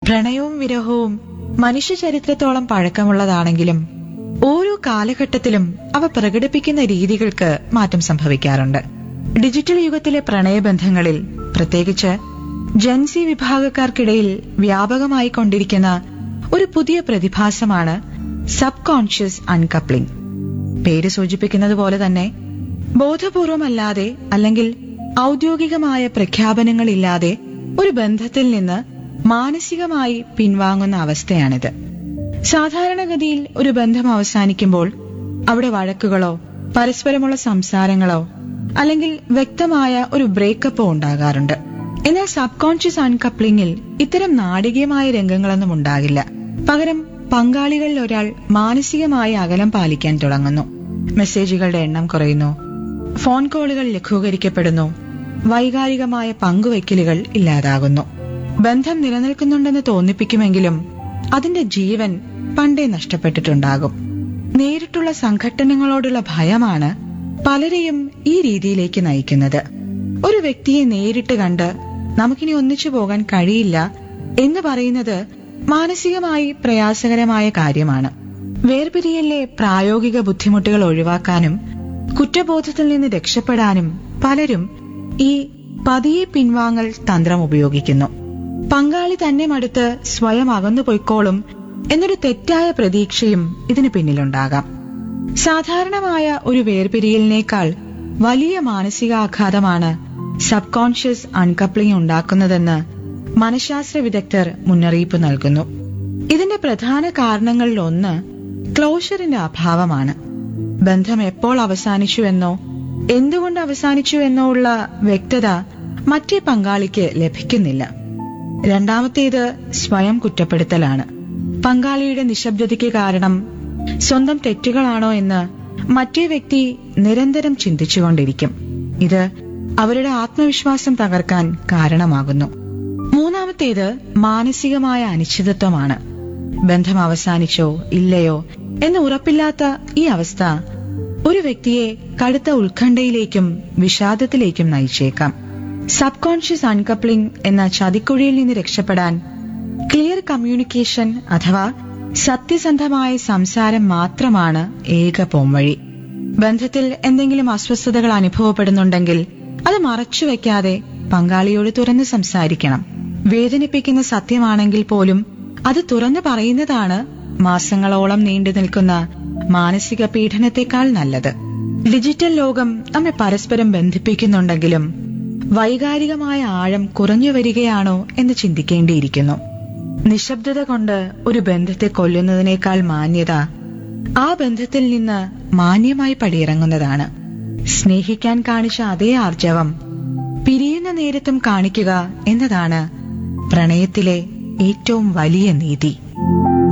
പ്രണയവും വിരഹവും മനുഷ്യ ചരിത്രത്തോളം പഴക്കമുള്ളതാണെങ്കിലും ഓരോ കാലഘട്ടത്തിലും അവ പ്രകടിപ്പിക്കുന്ന രീതികൾക്ക് മാറ്റം സംഭവിക്കാറുണ്ട് ഡിജിറ്റൽ യുഗത്തിലെ പ്രണയബന്ധങ്ങളിൽ പ്രത്യേകിച്ച് ജൻസി വിഭാഗക്കാർക്കിടയിൽ വ്യാപകമായി കൊണ്ടിരിക്കുന്ന ഒരു പുതിയ പ്രതിഭാസമാണ് സബ് കോൺഷ്യസ് അൺകപ്ലിംഗ് പേര് സൂചിപ്പിക്കുന്നത് പോലെ തന്നെ ബോധപൂർവമല്ലാതെ അല്ലെങ്കിൽ ഔദ്യോഗികമായ പ്രഖ്യാപനങ്ങളില്ലാതെ ഒരു ബന്ധത്തിൽ നിന്ന് മാനസികമായി പിൻവാങ്ങുന്ന അവസ്ഥയാണിത് സാധാരണഗതിയിൽ ഒരു ബന്ധം അവസാനിക്കുമ്പോൾ അവിടെ വഴക്കുകളോ പരസ്പരമുള്ള സംസാരങ്ങളോ അല്ലെങ്കിൽ വ്യക്തമായ ഒരു ബ്രേക്കപ്പോ ഉണ്ടാകാറുണ്ട് എന്നാൽ സബ് കോൺഷ്യസ് അൺകപ്ലിംഗിൽ ഇത്തരം നാടകീയമായ രംഗങ്ങളൊന്നും ഉണ്ടാകില്ല പകരം പങ്കാളികളിൽ ഒരാൾ മാനസികമായ അകലം പാലിക്കാൻ തുടങ്ങുന്നു മെസ്സേജുകളുടെ എണ്ണം കുറയുന്നു ഫോൺ കോളുകൾ ലഘൂകരിക്കപ്പെടുന്നു വൈകാരികമായ പങ്കുവയ്ക്കലുകൾ ഇല്ലാതാകുന്നു ബന്ധം നിലനിൽക്കുന്നുണ്ടെന്ന് തോന്നിപ്പിക്കുമെങ്കിലും അതിന്റെ ജീവൻ പണ്ടേ നഷ്ടപ്പെട്ടിട്ടുണ്ടാകും നേരിട്ടുള്ള സംഘട്ടനങ്ങളോടുള്ള ഭയമാണ് പലരെയും ഈ രീതിയിലേക്ക് നയിക്കുന്നത് ഒരു വ്യക്തിയെ നേരിട്ട് കണ്ട് നമുക്കിനി ഒന്നിച്ചു പോകാൻ കഴിയില്ല എന്ന് പറയുന്നത് മാനസികമായി പ്രയാസകരമായ കാര്യമാണ് വേർപിരിയലിലെ പ്രായോഗിക ബുദ്ധിമുട്ടുകൾ ഒഴിവാക്കാനും കുറ്റബോധത്തിൽ നിന്ന് രക്ഷപ്പെടാനും പലരും ഈ പതിയെ പിൻവാങ്ങൽ തന്ത്രം ഉപയോഗിക്കുന്നു പങ്കാളി തന്നെ മടുത്ത് സ്വയം അകന്നു പൊയ്ക്കോളും എന്നൊരു തെറ്റായ പ്രതീക്ഷയും ഇതിന് പിന്നിലുണ്ടാകാം സാധാരണമായ ഒരു വേർപിരിയലിനേക്കാൾ വലിയ മാനസികാഘാതമാണ് സബ് കോൺഷ്യസ് അൺകപ്ലിംഗ് ഉണ്ടാക്കുന്നതെന്ന് മനഃശാസ്ത്ര വിദഗ്ധർ മുന്നറിയിപ്പ് നൽകുന്നു ഇതിന്റെ പ്രധാന കാരണങ്ങളിൽ ഒന്ന് ക്ലോഷറിന്റെ അഭാവമാണ് ബന്ധം എപ്പോൾ അവസാനിച്ചു എന്നോ എന്തുകൊണ്ട് അവസാനിച്ചു എന്നോ ഉള്ള വ്യക്തത മറ്റേ പങ്കാളിക്ക് ലഭിക്കുന്നില്ല രണ്ടാമത്തേത് സ്വയം കുറ്റപ്പെടുത്തലാണ് പങ്കാളിയുടെ നിശബ്ദതയ്ക്ക് കാരണം സ്വന്തം തെറ്റുകളാണോ എന്ന് മറ്റേ വ്യക്തി നിരന്തരം ചിന്തിച്ചുകൊണ്ടിരിക്കും ഇത് അവരുടെ ആത്മവിശ്വാസം തകർക്കാൻ കാരണമാകുന്നു മൂന്നാമത്തേത് മാനസികമായ അനിശ്ചിതത്വമാണ് ബന്ധം അവസാനിച്ചോ ഇല്ലയോ എന്ന് ഉറപ്പില്ലാത്ത ഈ അവസ്ഥ ഒരു വ്യക്തിയെ കടുത്ത ഉത്കണ്ഠയിലേക്കും വിഷാദത്തിലേക്കും നയിച്ചേക്കാം സബ് കോൺഷ്യസ് അൺകപ്ലിംഗ് എന്ന ചതിക്കുഴിയിൽ നിന്ന് രക്ഷപ്പെടാൻ ക്ലിയർ കമ്മ്യൂണിക്കേഷൻ അഥവാ സത്യസന്ധമായ സംസാരം മാത്രമാണ് ഏക പോംവഴി ബന്ധത്തിൽ എന്തെങ്കിലും അസ്വസ്ഥതകൾ അനുഭവപ്പെടുന്നുണ്ടെങ്കിൽ അത് മറച്ചുവെക്കാതെ പങ്കാളിയോട് തുറന്ന് സംസാരിക്കണം വേദനിപ്പിക്കുന്ന സത്യമാണെങ്കിൽ പോലും അത് തുറന്നു പറയുന്നതാണ് മാസങ്ങളോളം നീണ്ടു നിൽക്കുന്ന മാനസിക പീഡനത്തെക്കാൾ നല്ലത് ഡിജിറ്റൽ ലോകം നമ്മെ പരസ്പരം ബന്ധിപ്പിക്കുന്നുണ്ടെങ്കിലും വൈകാരികമായ ആഴം കുറഞ്ഞു വരികയാണോ എന്ന് ചിന്തിക്കേണ്ടിയിരിക്കുന്നു നിശബ്ദത കൊണ്ട് ഒരു ബന്ധത്തെ കൊല്ലുന്നതിനേക്കാൾ മാന്യത ആ ബന്ധത്തിൽ നിന്ന് മാന്യമായി പടിയിറങ്ങുന്നതാണ് സ്നേഹിക്കാൻ കാണിച്ച അതേ ആർജവം പിരിയുന്ന നേരത്തും കാണിക്കുക എന്നതാണ് പ്രണയത്തിലെ ഏറ്റവും വലിയ നീതി